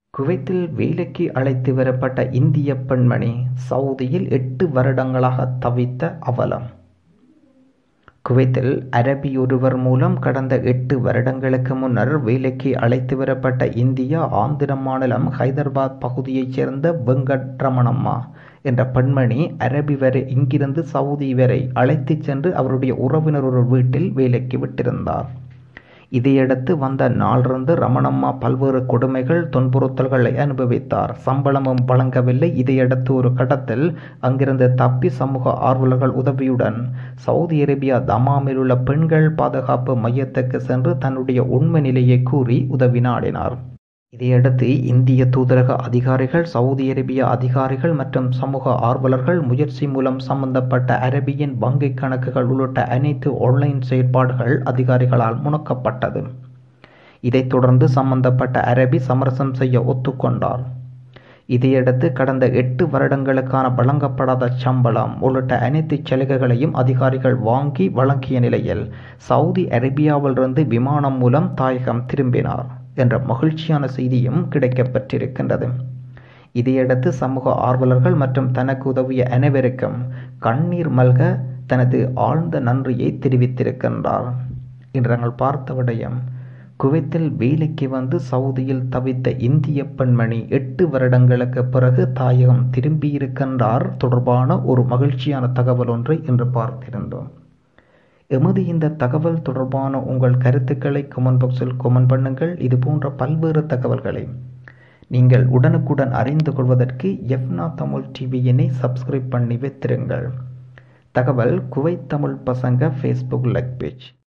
குவைத்தில் வேலைக்கு அழைத்து வரப்பட்ட இந்திய பெண்மணி சவுதியில் எட்டு வருடங்களாக தவித்த அவலம் குவைத்தில் அரபியொருவர் மூலம் கடந்த எட்டு வருடங்களுக்கு முன்னர் வேலைக்கு அழைத்து வரப்பட்ட இந்தியா ஆந்திர மாநிலம் ஹைதராபாத் பகுதியைச் சேர்ந்த வெங்கட் ரமணம்மா என்ற பெண்மணி அரபி வரை இங்கிருந்து சவுதி வரை அழைத்துச் சென்று அவருடைய உறவினர் ஒரு வீட்டில் வேலைக்கு விட்டிருந்தார் இதையடுத்து வந்த நாளிலிருந்து ரமணம்மா பல்வேறு கொடுமைகள் துன்புறுத்தல்களை அனுபவித்தார் சம்பளமும் வழங்கவில்லை இதையடுத்து ஒரு கடத்தில் அங்கிருந்து தப்பி சமூக ஆர்வலர்கள் உதவியுடன் சவுதி அரேபியா தமாமில் உள்ள பெண்கள் பாதுகாப்பு மையத்துக்கு சென்று தன்னுடைய உண்மை நிலையை கூறி உதவி நாடினார் இதையடுத்து இந்திய தூதரக அதிகாரிகள் சவுதி அரேபிய அதிகாரிகள் மற்றும் சமூக ஆர்வலர்கள் முயற்சி மூலம் சம்பந்தப்பட்ட அரபியின் வங்கிக் கணக்குகள் உள்ளிட்ட அனைத்து ஆன்லைன் செயற்பாடுகள் அதிகாரிகளால் முடக்கப்பட்டது இதைத் தொடர்ந்து சம்பந்தப்பட்ட அரபி சமரசம் செய்ய ஒத்துக்கொண்டார் இதையடுத்து கடந்த எட்டு வருடங்களுக்கான வழங்கப்படாத சம்பளம் உள்ளிட்ட அனைத்து சலுகைகளையும் அதிகாரிகள் வாங்கி வழங்கிய நிலையில் சவுதி அரேபியாவிலிருந்து விமானம் மூலம் தாயகம் திரும்பினார் என்ற மகிழ்ச்சியான செய்தியும் கிடைக்கப்பெற்றிருக்கின்றது இதையடுத்து சமூக ஆர்வலர்கள் மற்றும் தனக்கு உதவிய அனைவருக்கும் கண்ணீர் மல்க தனது ஆழ்ந்த நன்றியை தெரிவித்திருக்கின்றார் இன்று நாங்கள் பார்த்த விடயம் குவைத்தில் வேலைக்கு வந்து சவுதியில் தவித்த இந்திய பெண்மணி எட்டு வருடங்களுக்கு பிறகு தாயகம் திரும்பியிருக்கின்றார் தொடர்பான ஒரு மகிழ்ச்சியான தகவல் ஒன்றை இன்று பார்த்திருந்தோம் எமது இந்த தகவல் தொடர்பான உங்கள் கருத்துக்களை கமெண்ட் பாக்ஸில் கமெண்ட் பண்ணுங்கள் இது போன்ற பல்வேறு தகவல்களை நீங்கள் உடனுக்குடன் அறிந்து கொள்வதற்கு எஃப்னா தமிழ் டிவியினை சப்ஸ்கிரைப் பண்ணி வைத்திருங்கள் தகவல் குவைத் தமிழ் பசங்க ஃபேஸ்புக் லைக் பேஜ்